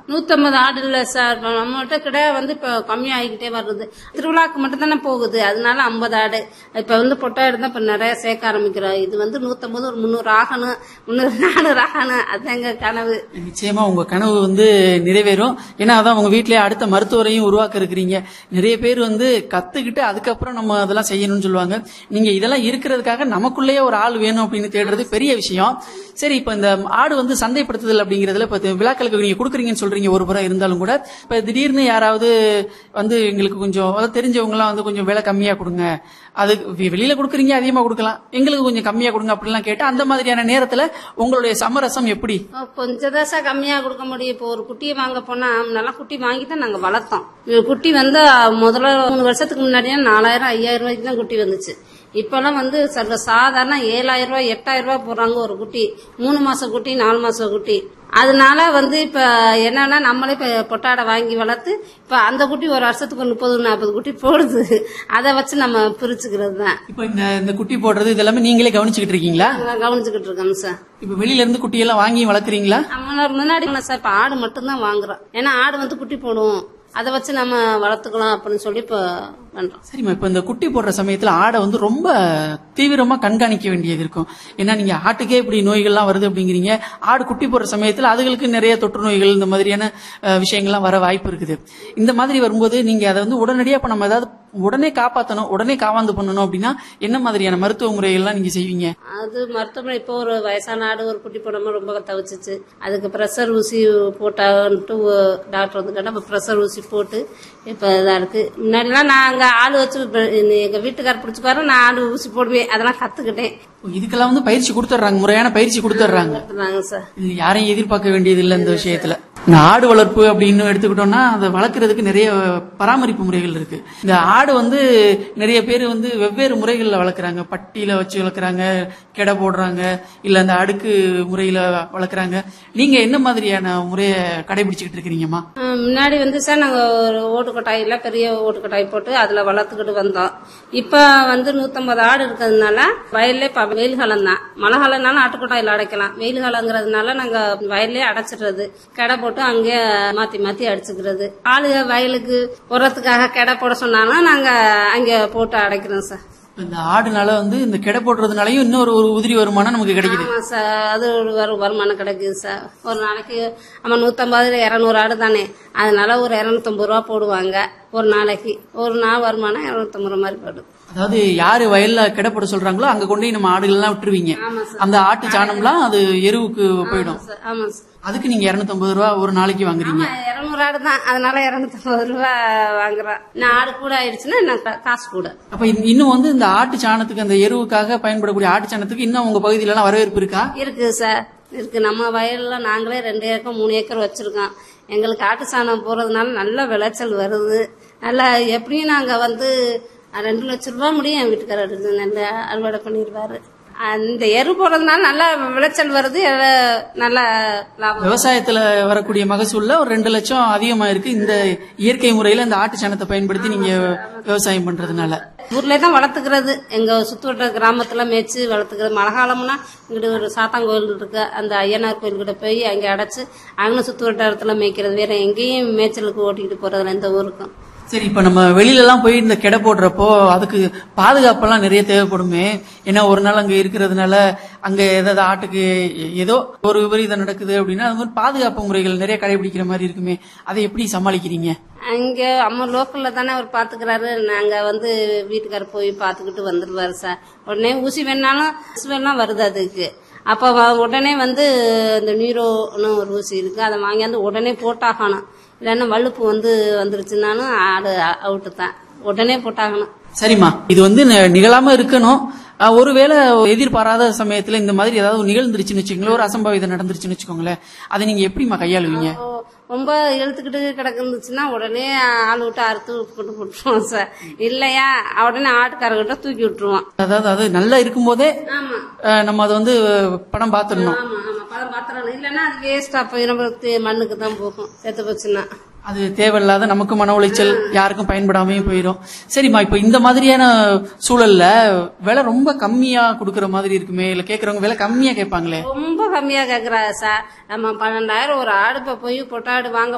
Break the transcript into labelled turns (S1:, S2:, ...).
S1: நூத்தம்பது ஆடு இல்ல சார் இப்ப நம்மகிட்ட கிட்ட வந்து இப்ப கம்மியாகிக்கிட்டே வருது திருவிழாக்கு மட்டும் தானே போகுது அதனால ஐம்பது ஆடு இப்ப வந்து பொட்டாடு தான் இப்ப நிறைய சேர்க்க ஆரம்பிக்கிறோம் இது வந்து நூத்தம்பது ஒரு முந்நூறு ஆகணும் முந்நூறு நானூறு ஆகணும் அதுதான் எங்க கனவு
S2: நிச்சயமா உங்க கனவு வந்து நிறைவேறும் ஏன்னா அதான் உங்க வீட்லயே அடுத்த மருத்துவரையும் உருவாக்க இருக்கிறீங்க நிறைய பேர் வந்து கத்துக்கிட்டு அதுக்கப்புறம் நம்ம அதெல்லாம் செய்யணும்னு சொல்லுவாங்க நீங்க இதெல்லாம் இருக்கிறதுக்காக நமக்குள்ளேயே ஒரு ஆள் வேணும் அப்படின்னு தேடுறது பெரிய விஷயம் சரி இப்ப இந்த ஆடு வந்து சந்தைப்படுத்துதல் அப்படிங்கறதுல இப்ப விழாக்களுக்கு நீங்க கொடுக்குறீங்கன்னு சொல்றீங்க ஒரு புறம் இருந்தாலும் கூட இப்ப திடீர்னு யாராவது வந்து எங்களுக்கு கொஞ்சம் அதாவது தெரிஞ்சவங்க எல்லாம் வந்து கொஞ்சம் விலை கம்மியா கொடுங்க அது வெ- வெளியில கொடுக்குறீங்க அதிகமா கொடுக்கலாம் எங்களுக்கு கொஞ்சம் கம்மியா கொடுங்க அப்படிலாம் கேட்டா அந்த மாதிரியான நேரத்துல உங்களுடைய சமரசம் எப்படி
S1: கொஞ்சம் தான் சார் கம்மியா கொடுக்க முடியும் இப்போ ஒரு குட்டியை வாங்க போனா நல்லா குட்டி வாங்கி தான் நாங்க வளர்த்தோம் இது குட்டி வந்து முதல்ல மூணு வருஷத்துக்கு முன்னாடியே நாலாயிரம் ஐயாயிரம் ரூபாய்க்கு தான் குட்டி வந்துச்சு இப்பெல்லாம் வந்து சர்வ சாதாரண ஏழாயிரம் ரூபாய் எட்டாயிரம் ரூபாய் போடுறாங்க ஒரு குட்டி மூணு மாசம் குட்டி நாலு மாசம் குட்டி அதனால வந்து இப்ப என்னன்னா நம்மளே இப்ப பொட்டாடை வாங்கி வளர்த்து இப்ப அந்த குட்டி ஒரு வருஷத்துக்கு ஒரு முப்பது நாற்பது குட்டி போடுது அதை வச்சு நம்ம பிரிச்சுக்கிறது தான்
S2: இப்போ இந்த இந்த குட்டி போடுறது இதெல்லாமே நீங்களே கவனிச்சுக்கிட்டு இருக்கீங்களா
S1: நாங்க கவனிச்சுக்கிட்டு இருக்கோம் சார்
S2: இப்போ வெளியில இருந்து குட்டியெல்லாம் வாங்கி வளர்க்குறீங்களா
S1: நம்ம முன்னாடி இல்லை சார் இப்ப ஆடு மட்டும்தான் வாங்குறோம் ஏன்னா ஆடு வந்து குட்டி போடும் அதை வச்சு நம்ம வளர்த்துக்கலாம் அப்படின்னு சொல்லி இப்ப பண்றோம்
S2: சரிம்மா இப்போ இந்த குட்டி போடுற சமயத்துல ஆடை வந்து ரொம்ப தீவிரமா கண்காணிக்க வேண்டியது இருக்கும் ஏன்னா நீங்க ஆட்டுக்கே இப்படி நோய்கள்லாம் வருது அப்படிங்கிறீங்க ஆடு குட்டி போடுற சமயத்துல அதுகளுக்கு நிறைய தொற்று நோய்கள் இந்த மாதிரியான அஹ், விஷயங்கள்லாம் வர வாய்ப்பு இருக்குது இந்த மாதிரி வரும்போது நீங்க அதை வந்து உடனடியா இப்ப நம்ம ஏதாவது உடனே காப்பாத்தணும் உடனே காவாந்து பண்ணணும் அப்படின்னா என்ன மாதிரியான மருத்துவ முறைகள்லாம் நீங்க செய்வீங்க
S1: அது மருத்துவமனை இப்போ ஒரு வயசான ஆடு ஒரு குட்டி போடாம ரொம்ப தவிச்சிச்சு அதுக்கு ப்ரெஷர் ஊசி போட்டான்ட்டு ஒ- டாக்டர் வந்து கேட்டா ப்ரெஷர் ஊசி போட்டு இப்ப இதா இருக்கு முன்னாடிலாம் நான் அங்க ஆள் வச்சு இப்ப எங்க வீட்டுக்காரர் பிடிச்சுக்காரு நான் ஆடு ஊசி போடுவேன் அதெல்லாம் கத்துக்கிட்டேன்
S2: இதுக்கெல்லாம் வந்து பயிற்சி கொடுத்துட்றாங்க முறையான பயிற்சி கொடுத்துட்றாங்க
S1: கத்துனாங்க சார்
S2: இது யாரையும் எதிர்பார்க்க வேண்டியது இல்லை இந்த விஷயத்துல இந்த ஆடு வளர்ப்பு அப்படின்னு எடுத்துக்கிட்டோம்னா அதை வளர்க்கறதுக்கு நிறைய பராமரிப்பு முறைகள் இருக்கு இந்த ஆடு வந்து நிறைய பேர் வந்து வெவ்வேறு முறைகள்ல வளர்க்குறாங்க பட்டியில வச்சு வளர்க்குறாங்க கெடை போடுறாங்க இல்ல அந்த அடுக்கு முறையில வளர்க்குறாங்க நீங்க என்ன மாதிரியான முறையை கடைபிடிச்சுக்கிட்டு இருக்கிறீங்கம்மா
S1: ஆஹ் முன்னாடி வந்து சார் நாங்க ஒரு ஓட்டுக்கொட்டாயில பெரிய ஓட்டுக்கொட்டாய் போட்டு அதுல வளர்த்துக்கிட்டு வந்தோம் இப்ப வந்து நூத்தம்பது ஆடு இருக்கிறதுனால வயல்ல இப்ப வெயில் காலம் தான் மழை காலம்னாலும் ஆட்டுக்கொட்டாயில அடைக்கலாம் வெயில் காலங்கிறதுனால நாங்க வயல்லே அடைச்சிடுறது கெடை போட்டு அங்கேயே மாத்தி மாத்தி அடிச்சுக்கிறது ஆளுக வயலுக்கு உரத்துக்காக கெடை போட சொன்னாலும் நாங்க அங்க போட்டு அடைக்கிறோம் சார்
S2: இந்த ஆடுனால வந்து இந்த கெடை போடுறதுனாலயும் இன்னொரு ஒரு உதிரி வருமானம் நமக்கு கிடைக்குது
S1: ஆமா சார் அது ஒரு வரு- வருமானம் கிடைக்குது சார் ஒரு நாளைக்கு நம்ம நூத்தம்பது இரநூறு ஆடு தானே அதனால ஒரு இரநூத்தம்பது ரூபா போடுவாங்க ஒரு நாளைக்கு ஒரு நாள் வருமானம் இரநூத்தம்பது ரூபா மாதிரி போடுது
S2: அதாவது யாரு வயல்ல கெடை போட சொல்றாங்களோ அங்க கொண்டு போய் நம்ம ஆடுகள்லாம் விட்டுருவீங்க
S1: ஆமா சார்
S2: அந்த ஆட்டு சாணம்லாம் அது எருவுக்கு போயிடும்
S1: சார் ஆமா சார்
S2: அதுக்கு நீங்க 250 ரூபா ஒரு நாளைக்கு வாங்குறீங்க
S1: ஆமா இரநூறு ஆடு தான் அதனால இரநூத்தம்பது ரூபா வாங்குறோம் நான் ஆடு கூட ஆயிடுச்சுன்னா நான் கா- காசு கூட
S2: அப்ப இந்த- இன்னும் வந்து இந்த ஆட்டு சாணத்துக்கு அந்த எருவுக்காக பயன்படக்கூடிய ஆட்டு சாணத்துக்கு இன்னும் உங்க பகுதியில எல்லாம் வரவேற்பு இருக்கா
S1: இருக்குது சார் இருக்கு நம்ம வயல்ல நாங்களே ரெண்டு ஏக்கர் மூணு ஏக்கர் வச்சிருக்கோம் எங்களுக்கு ஆட்டு சாணம் போறதுனால நல்ல விளைச்சல் வருது நல்லா எப்படியும் நாங்க வந்து அஹ், ரெண்டு லட்சம் ரூபாய் முடியும் என் வீட்டுக்காரர் நல்ல அறுவடை பண்ணிடுவாரு அந்த எரு போறதுனால நல்ல விளைச்சல் வருது எல்லாம் நல்ல லாபம்
S2: விவசாயத்துல வரக்கூடிய மகசூல்ல ஒரு ரெண்டு லட்சம் அதிகமா இருக்கு இந்த இயற்கை முறையில இந்த ஆட்டு சாணத்தை பயன்படுத்தி நீங்க விவசாயம் பண்றதுனால
S1: ஊர்ல தான் வளர்த்துக்கிறது எங்க சுத்துவட்ட கிராமத்துல மேய்ச்சி வளர்த்துக்கிறது மழை காலம்னா இங்கிட்டு ஒரு சாத்தாங்கோயில் இருக்கு அந்த ஐயனார் கோயில் கிட்ட போய் அங்க அடைச்சு அங்கே சுத்து வட்டாரத்துல மேய்க்கிறது வேற எங்கேயும் மேய்ச்சலுக்கு ஓட்டிக்கிட்டு போறதில்ல எந்த ஊருக்கும்
S2: சரி இப்ப நம்ம வெளியில எல்லாம் போய் இந்த கெடை போடுறப்போ அதுக்கு பாதுகாப்பெல்லாம் நிறைய தேவைப்படுமே ஏன்னா ஒரு நாள் அங்க இருக்கிறதுனால அங்க ஏதாவது ஆட்டுக்கு எ- ஏதோ ஒரு விபரீதம் நடக்குது அப்படின்னா அது மாதிரி பாதுகாப்பு முறைகள் நிறைய கடைபிடிக்கிற மாதிரி இருக்குமே அதை எப்படி சமாளிக்கிறீங்க
S1: அங்க அம்மா லோக்கல்ல தானே அவர் பாத்துக்கிறாரு நாங்க வந்து வீட்டுக்காரர் போய் பாத்துக்கிட்டு வந்துருவாரு சார் உடனே ஊசி வேணாலும் ஊசி வேணாலும் வருது அதுக்கு அப்ப வ- உடனே வந்து இந்த நீரோன்னு ஒரு ஊசி இருக்கு அதை வாங்கியாந்து உடனே போட்டாகணும் இல்லைன்னா வழுப்பு வந்து வந்துருச்சுனாலும் ஆடு அவுட்டு தான் உடனே போட்டாகணும்
S2: சரிம்மா இது வந்து ந- நிகழாம இருக்கணும் அஹ், ஒருவேளை எதிர்பாராத சமயத்துல இந்த மாதிரி ஏதாவது நிகழ்ந்துருச்சுன்னு வச்சுக்கோங்களேன் ஒரு அசம்பாவிதம் நடந்துருச்சுன்னு வச்சுக்கோங்களேன் அதை நீங்க எப்படிம்மா கையாளுவீங்க
S1: அப்போ ரொம்ப இழுத்துக்கிட்டு கிடக்குந்துச்சுன்னா உடனே ஆள் விட்டு அறுத்து கொண்டு போட்டுருவோம் சார் இல்லையா உடனே ஆட்டுக்காரர்கிட்ட தூக்கி விட்டுருவோம்
S2: அதாவது அது நல்லா இருக்கும்போதே
S1: ஆமா
S2: அஹ், நம்ம அதை வந்து படம் பார்த்துடணும்
S1: ஆமா ஆமா பழம் பாத்திரம் இல்லைன்னா அது வேஸ்டா போயிடும் நமக்கு மண்ணுக்கு தான் போகும் செத்து போச்சுன்னா
S2: அது தேவையில்லாத நமக்கு மன உளைச்சல் யாருக்கும் பயன்படாமையும் போயிடும் சரிம்மா இப்ப இந்த மாதிரியான சூழல்ல விலை ரொம்ப கம்மியா கொடுக்கற மாதிரி இருக்குமே இல்ல கேக்குறவங்க விலை கம்மியா கேட்பாங்களே
S1: ரொம்ப கம்மியா கேக்குறா சார் நம்ம பன்னெண்டாயிரம் ஒரு ஆடு இப்ப போய் பொட்டாடு வாங்க